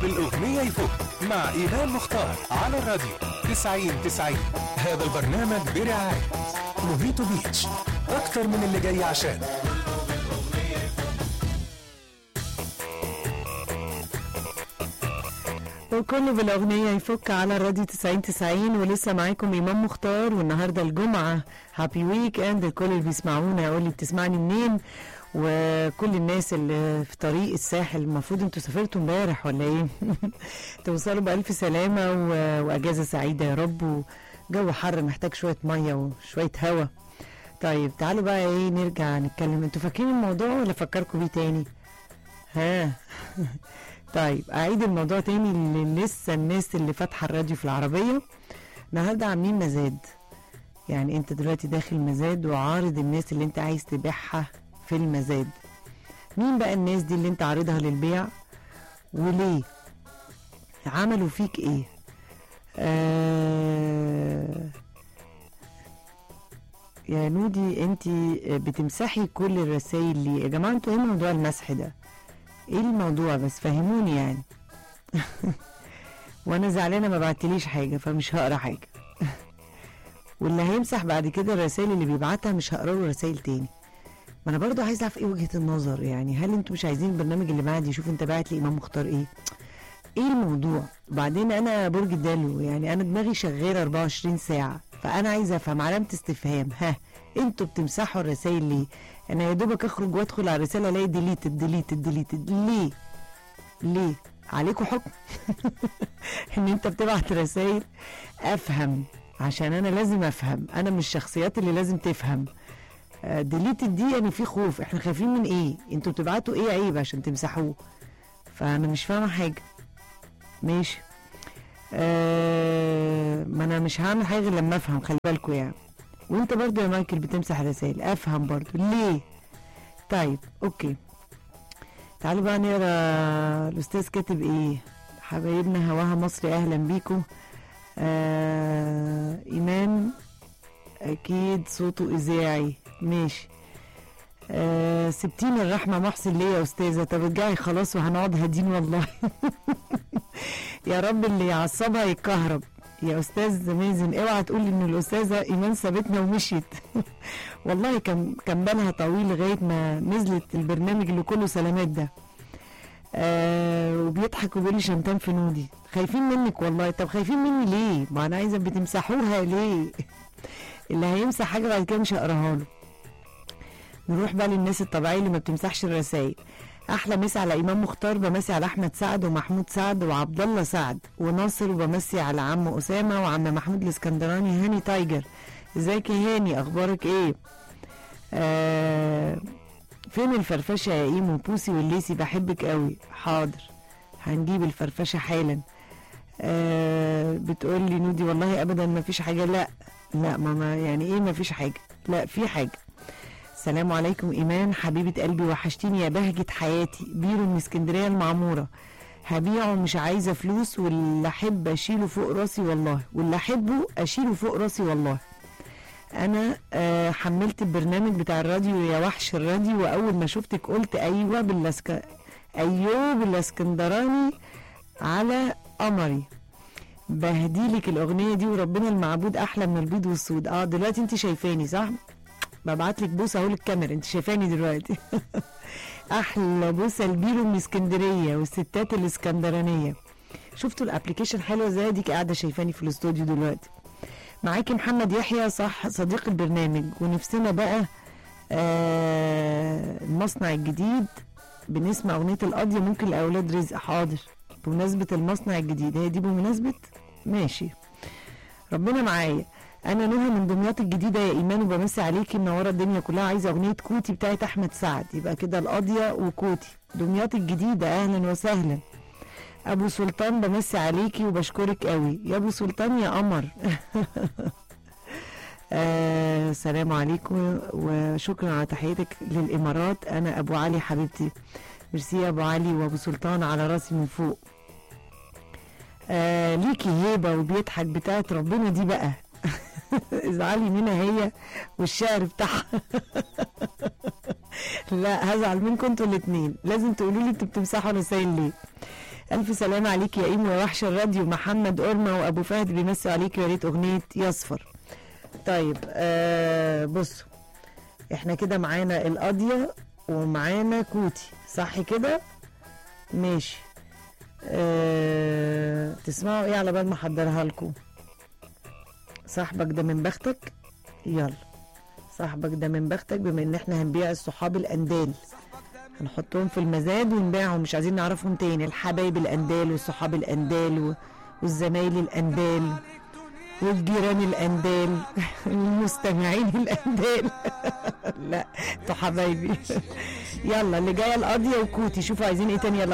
بالأغنية يفوق مع إيمان مختار على الراديو 90 90 هذا البرنامج برعاية موهيتو بيتش أكتر من اللي جاي عشان وكله بالأغنية يفك على الراديو 90 90 ولسه معاكم إمام مختار والنهاردة الجمعة هابي ويك اند الكل اللي بيسمعونا يقول لي بتسمعني منين وكل الناس اللي في طريق الساحل المفروض انتوا سافرتوا امبارح ولا ايه توصلوا بألف سلامة و... وأجازة سعيدة يا رب وجو حر محتاج شوية مية وشوية هوا طيب تعالوا بقى ايه نرجع نتكلم انتوا فاكرين الموضوع ولا فكركم بيه تاني ها طيب اعيد الموضوع تاني اللي لسه الناس اللي فاتحه الراديو في العربيه النهارده عاملين مزاد يعني انت دلوقتي داخل مزاد وعارض الناس اللي انت عايز تبيعها في المزاد مين بقى الناس دي اللي انت عارضها للبيع وليه عملوا فيك ايه آه يا نودي انت بتمسحي كل الرسائل ليه يا جماعه انتوا ايه موضوع المسح ده ايه الموضوع بس فهموني يعني وانا زعلانه ما بعتليش حاجه فمش هقرا حاجه واللي هيمسح بعد كده الرسائل اللي بيبعتها مش هقرا له رسائل تاني ما انا برضو عايزه اعرف ايه وجهه النظر يعني هل انتوا مش عايزين البرنامج اللي بعد يشوف انت باعت لي امام مختار ايه ايه الموضوع وبعدين انا برج الدلو يعني انا دماغي شغاله 24 ساعه فانا عايزه افهم علامه استفهام ها انتوا بتمسحوا الرسائل ليه انا يا دوبك اخرج وادخل على الرساله الاقي ديليتد ديليتد ديليتد ليه ليه عليكم حكم ان انت بتبعت رسائل افهم عشان انا لازم افهم انا من الشخصيات اللي لازم تفهم ديليتد دي يعني في خوف احنا خايفين من ايه انتوا بتبعتوا ايه عيب عشان تمسحوه فانا مش فاهمه حاجه ماشي آه ما انا مش هعمل حاجه غير لما افهم خلي بالكوا يعني وانت برضو يا مايكل بتمسح رسائل افهم برضو ليه طيب اوكي تعالوا بقى نقرا الاستاذ كاتب ايه حبايبنا هواها مصري اهلا بيكم آه ايمان اكيد صوته اذاعي ماشي آه سبتيني الرحمه محسن ليه يا استاذه طب ارجعي خلاص وهنقعد هادين والله يا رب اللي يعصبها يتكهرب يا استاذ مازن اوعى تقول ان الاستاذه ايمان سابتنا ومشيت والله كان كان بالها طويل لغايه ما نزلت البرنامج اللي كله سلامات ده آه وبيضحك وبيقول لي شمتان في نودي خايفين منك والله طب خايفين مني ليه ما انا عايزه بتمسحوها ليه اللي هيمسح حاجه بعد كده مش هقراها له نروح بقى للناس الطبيعيه اللي ما بتمسحش الرسائل احلى مسا على امام مختار بمسي على احمد سعد ومحمود سعد وعبد الله سعد وناصر وبمسي على عم اسامه وعم محمود الاسكندراني هاني تايجر ازيك يا هاني اخبارك ايه آه فين الفرفشه يا ايمو بوسي والليسي بحبك قوي حاضر هنجيب الفرفشه حالا آه بتقول لي نودي والله ابدا ما فيش حاجه لا لا ماما يعني ايه ما فيش حاجه لا في حاجه السلام عليكم ايمان حبيبه قلبي وحشتيني يا بهجه حياتي بيرو من اسكندريه المعموره هبيعه مش عايزه فلوس واللي احب اشيله فوق راسي والله واللي احبه اشيله فوق راسي والله انا آه حملت البرنامج بتاع الراديو يا وحش الراديو واول ما شفتك قلت ايوه بالاسك ايوه بالاسكندراني على قمري بهديلك الاغنيه دي وربنا المعبود احلى من البيض والسود اه دلوقتي انت شايفاني صح ببعت لك بوسه اهو للكاميرا انت شايفاني دلوقتي احلى بوسه لبيرو من اسكندريه والستات الاسكندرانيه شفتوا الابلكيشن حلوه ازاي ديك قاعده شايفاني في الاستوديو دلوقتي معاكي محمد يحيى صح صديق البرنامج ونفسنا بقى آه المصنع الجديد بنسمع اغنيه القضيه ممكن لاولاد رزق حاضر بمناسبه المصنع الجديد هي دي بمناسبه ماشي ربنا معايا انا نهى من دمياط الجديده يا ايمان وبمسي عليكي منوره الدنيا كلها عايزه اغنيه كوتي بتاعت احمد سعد يبقى كده القاضيه وكوتي دمياط الجديده اهلا وسهلا ابو سلطان بمسي عليكي وبشكرك قوي يا ابو سلطان يا قمر آه سلام عليكم وشكرا على تحيتك للامارات انا ابو علي حبيبتي ميرسي يا ابو علي وابو سلطان على راسي من فوق آه ليكي هيبه وبيضحك بتاعت ربنا دي بقى ازعلي منها هي والشعر بتاعها لا هزعل منكم انتوا الاثنين لازم تقولوا لي انتوا بتمسحوا رسايل ليه الف سلام عليك يا ايمو يا وحش الراديو محمد قرمه وابو فهد بيمسوا عليك يا ريت اغنيه يصفر طيب آه بصوا احنا كده معانا القاضيه ومعانا كوتي صح كده ماشي آه تسمعوا ايه على بال ما احضرها لكم صاحبك ده من بختك يلا صاحبك ده من بختك بما ان احنا هنبيع الصحاب الاندال هنحطهم في المزاد ونبيعهم مش عايزين نعرفهم تاني الحبايب الاندال والصحاب الاندال و- والزمايل الاندال والجيران الاندال المستمعين الاندال لا انتوا حبايبي يلا اللي جايه القاضيه وكوتي شوفوا عايزين ايه تاني يلا